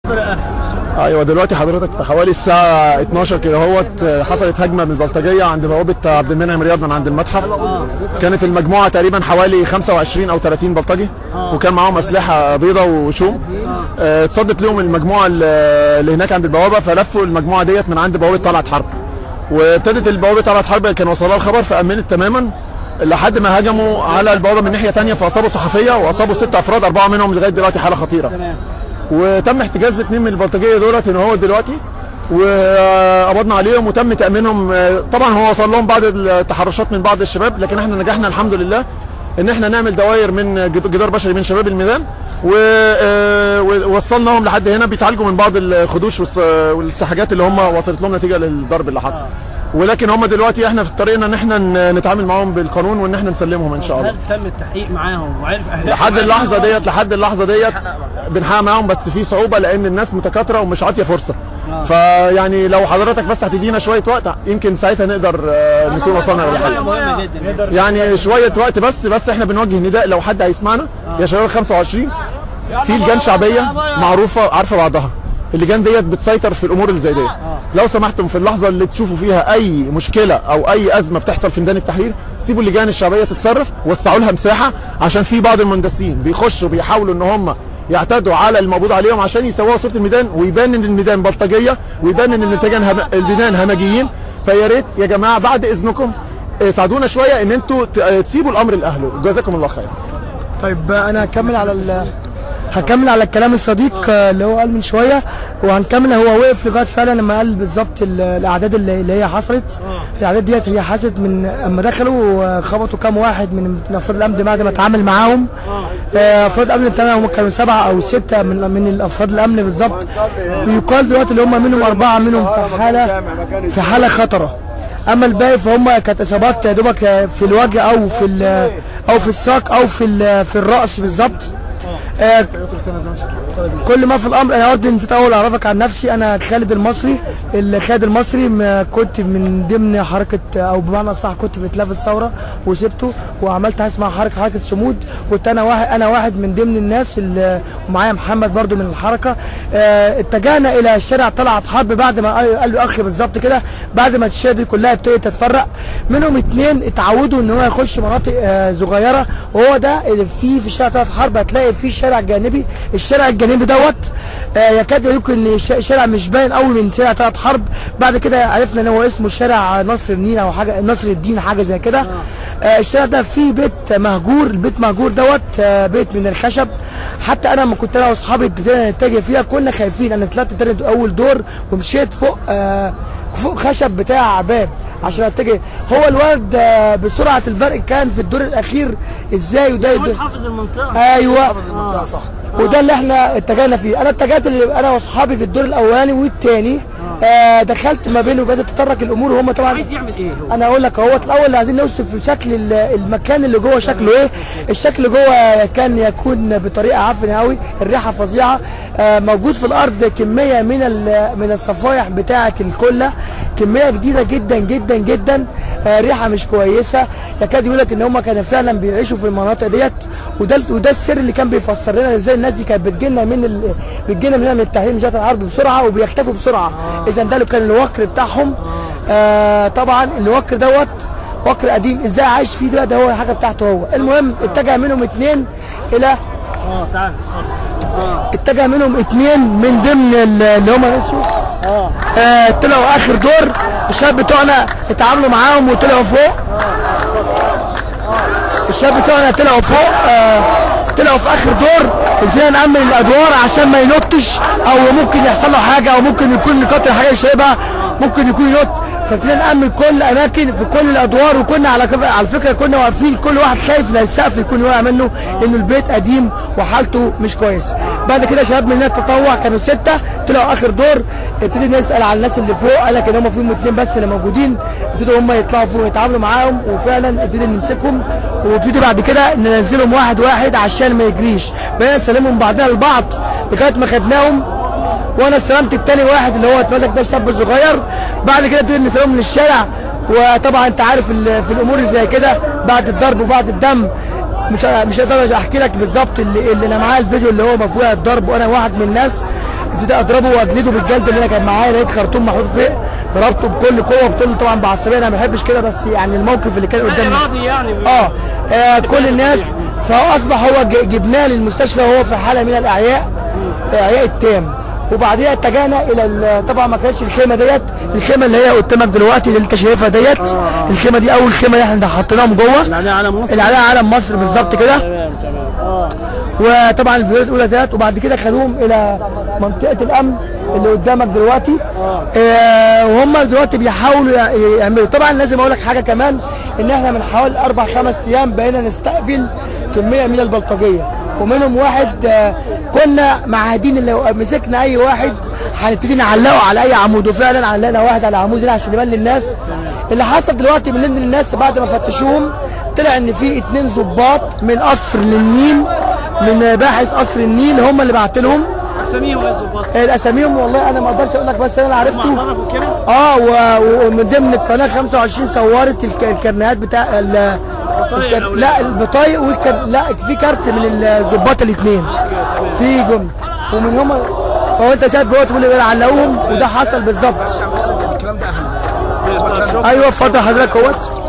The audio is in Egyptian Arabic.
ايوه دلوقتي حضرتك في حوالي الساعه 12 كده اهوت حصلت هجمه من البلطجيه عند بوابه عبد المنعم رياض من عند المتحف كانت المجموعه تقريبا حوالي 25 او 30 بلطجي وكان معاهم اسلحه بيضه وشوم آه، اتصدت لهم المجموعه اللي اللي هناك عند البوابه فلفوا المجموعه ديت من عند بوابه طلعت حرب وابتدت البوابه طلعت حرب كان وصلها الخبر فامنت تماما لحد ما هجموا على البوابه من ناحيه ثانيه فاصابوا صحفيه واصابوا ست افراد اربعه منهم لغايه دلوقتي حاله خطيره تمام وتم احتجاز اثنين من البلطجيه دولت ان هو دلوقتي وقبضنا عليهم وتم تامينهم آه، طبعا هو وصل لهم بعض التحرشات من بعض الشباب لكن احنا نجحنا الحمد لله ان احنا نعمل دوائر من جد- جدار بشري من شباب الميدان و- آه، ووصلناهم لحد هنا بيتعالجوا من بعض الخدوش والس- والسحاجات اللي هم وصلت لهم نتيجه للضرب اللي حصل ولكن هم دلوقتي احنا في طريقنا ان احنا ن- نتعامل معاهم بالقانون وان احنا نسلمهم ان شاء الله هل تم التحقيق معاهم وعرف اهداف لحد اللحظه ديت لحد اللحظه ديت بنحقق معاهم بس في صعوبه لان الناس متكاثره ومش عاطيه فرصه فيعني لو حضرتك بس هتدينا شويه وقت يمكن ساعتها نقدر آه، نكون وصلنا للحل مهمه جدا يعني شويه وقت بس بس احنا بنوجه نداء لو حد هيسمعنا يا شباب 25 في لجان شعبيه معروفه عارفه بعضها اللجان ديت بتسيطر في الامور اللي زي ديت لو سمحتم في اللحظه اللي تشوفوا فيها اي مشكله او اي ازمه بتحصل في ميدان التحرير سيبوا اللجان الشعبيه تتصرف وسعوا لها مساحه عشان في بعض المهندسين بيخشوا بيحاولوا ان هم يعتدوا على المقبوض عليهم عشان يسووا صوره الميدان ويبان ان الميدان بلطجيه ويبان ان الميدان هم... الميدان همجيين فيا ريت يا جماعه بعد اذنكم آه، ساعدونا شويه ان انتوا ت- آه، تسيبوا الامر لاهله جزاكم الله خير طيب انا هكمل على ال هكمل على الكلام الصديق آه، اللي هو قال من شويه وهنكمل هو وقف لغايه فعلا لما قال بالظبط ال- الاعداد اللي اللي هي حصلت الاعداد ديت هي حصلت من اما دخلوا آه، خبطوا كام واحد من من افراد الامن بعد ما اتعامل معاهم آه، افراد الامن بتاعنا هم كانوا سبعه او سته من من الافراد الامن بالظبط بيقال دلوقتي اللي هم منهم اربعه منهم في حاله في حاله خطره اما الباقي فهم كانت اصابات يا دوبك في الوجه او في ال- او في الساق او في ال- في الراس بالظبط آه، كل ما في الامر انا برضه نسيت اول اعرفك عن نفسي انا خالد المصري الخالد المصري ما كنت من ضمن حركه او بمعنى صح كنت في اتلاف الثوره وسبته وعملت حاجه اسمها حركه حركه صمود كنت انا واحد انا واحد من ضمن الناس اللي ومعايا محمد برضه من الحركه آه، اتجهنا الى شارع طلعت حرب بعد ما قال قال له اخي بالظبط كده بعد ما الشارع دي كلها ابتدت تتفرق منهم اتنين اتعودوا ان هو يخش مناطق آه، صغيره وهو ده اللي فيه في شارع طلعت حرب هتلاقي فيه شارع جانبي الشارع الجانبي دوت آه، يكاد يمكن ش- شارع مش باين قوي من شارع طلعت حرب بعد كده عرفنا ان هو اسمه شارع نصر النيل او حاجه نصر الدين حاجه زي كده آه، الشارع ده فيه بيت مهجور البيت مهجور دوت آه، بيت من الخشب حتى انا لما كنت انا واصحابي ابتدينا نتجه فيها كنا خايفين انا طلعت تاني اول دور ومشيت فوق آه، فوق خشب بتاع باب عشان اتجه هو الولد آه، بسرعه البرق كان في الدور الاخير ازاي وده هو يد- حافظ المنطقه ايوه وده اللي احنا اتجهنا فيه انا اتجهت اللي انا واصحابي في الدور الاولاني والثاني آه دخلت ما بينه وبدات تتطرق الامور وهم طبعا عايز يعمل ايه هو انا اقول لك هو الاول عايزين نوصف في شكل ال- المكان اللي جوه شكله ايه الشكل جوه كان يكون بطريقه عفن قوي الريحه فظيعه آه موجود في الارض كميه من ال- من الصفايح بتاعه الكله كميه جديده جدا جدا جدا آه ريحه مش كويسه يكاد يقول لك ان هم كانوا فعلا بيعيشوا في المناطق ديت وده وده السر اللي كان بيفسر لنا ازاي الناس دي كانت بتجيلنا من ال... بتجيلنا من هنا من التحرير من جهه العرب بسرعه وبيختفوا بسرعه اذا ده اللي كان الوكر بتاعهم آه طبعا الوكر دوت وكر قديم ازاي عايش فيه ده ده هو الحاجه بتاعته هو المهم اتجه منهم اتنين الى اه تعال اه اتجه منهم اتنين من ضمن ال- اللي هم نسوا اه آه طلعوا اخر دور الشباب بتوعنا اتعاملوا معاهم وطلعوا فوق الشباب بتوعنا طلعوا فوق آه طلعوا في اخر دور ابتدينا نأمن الادوار عشان ما ينطش او ممكن يحصل له حاجه او ممكن يكون قاتل حاجه يشربها ممكن يكون ينط فابتدينا نأمن كل الاماكن في كل الادوار وكنا على كف- على فكره كنا واقفين كل واحد خايف لا السقف يكون واقع منه انه البيت قديم وحالته مش كويسه بعد كده شباب مننا التطوع كانوا سته طلعوا اخر دور ابتدي نسال على الناس اللي فوق قال لك ان هم فيهم اتنين بس اللي موجودين ابتدوا هم يطلعوا فوق يتعاملوا معاهم وفعلا ابتدي نمسكهم وابتدي بعد كده ننزلهم واحد واحد عشان ما يجريش بقينا نسلمهم بعضنا البعض لغايه ما خدناهم وانا استلمت التاني واحد اللي هو اتمسك ده الشاب الصغير بعد كده ابتدينا نسلمهم من الشارع وطبعا انت عارف ال- في الامور اللي زي كده بعد الضرب وبعد الدم مش مش هقدر احكي لك بالظبط اللي, اللي انا معايا الفيديو اللي هو مفروض الضرب وانا واحد من الناس ابتديت اضربه واجلده بالجلد اللي انا كان معايا لقيت خرطوم محطوط فيه ضربته بكل قوه بطول طبعا بعصبيه انا ما بحبش كده بس يعني الموقف اللي كان قدامي راضي يعني اه, آه كل الناس فهو اصبح هو ج- جبناه للمستشفى وهو في حاله من الاعياء اعياء التام وبعديها اتجهنا الى ال- طبعا ما كانتش الخيمه ديت الخيمه اللي هي قدامك دلوقتي اللي انت شايفها ديت الخيمه دي اول خيمه احنا حطيناهم جوه اللي عليها علم مصر اللي عليها علم مصر بالظبط كده تمام تمام اه وطبعا الفيديوهات الاولى ديت وبعد كده خدوهم الى منطقه الامن اللي قدامك دلوقتي آه وهم دلوقتي بيحاولوا يع- يعملوا طبعا لازم اقول لك حاجه كمان ان احنا من حوالي اربع خمس ايام بقينا نستقبل كميه من البلطجيه ومنهم واحد آه كنا معاهدين اللي لو مسكنا اي واحد هنبتدي نعلقه على اي عمود وفعلا علقنا واحد على عمود هنا عشان يبان للناس اللي حصل دلوقتي بالنسبه للناس بعد ما فتشوهم طلع ان في اتنين ظباط من قصر للنيل من باحث قصر النيل هم اللي بعت لهم اساميهم ايه الظباط الاساميهم والله انا ما اقدرش اقول لك بس انا اللي عرفته اعترفوا كده اه و- ومن ضمن القناه 25 صورت الك- الكرنيهات بتاع ال- بطايق الكر... لا البطايق والكر... لا في كارت من الظباط الاثنين في جمله ومن هم هو انت شايف جوه تقول لي علقوهم وده حصل بالظبط شكرا ايوه اتفضل حضرتك اهوت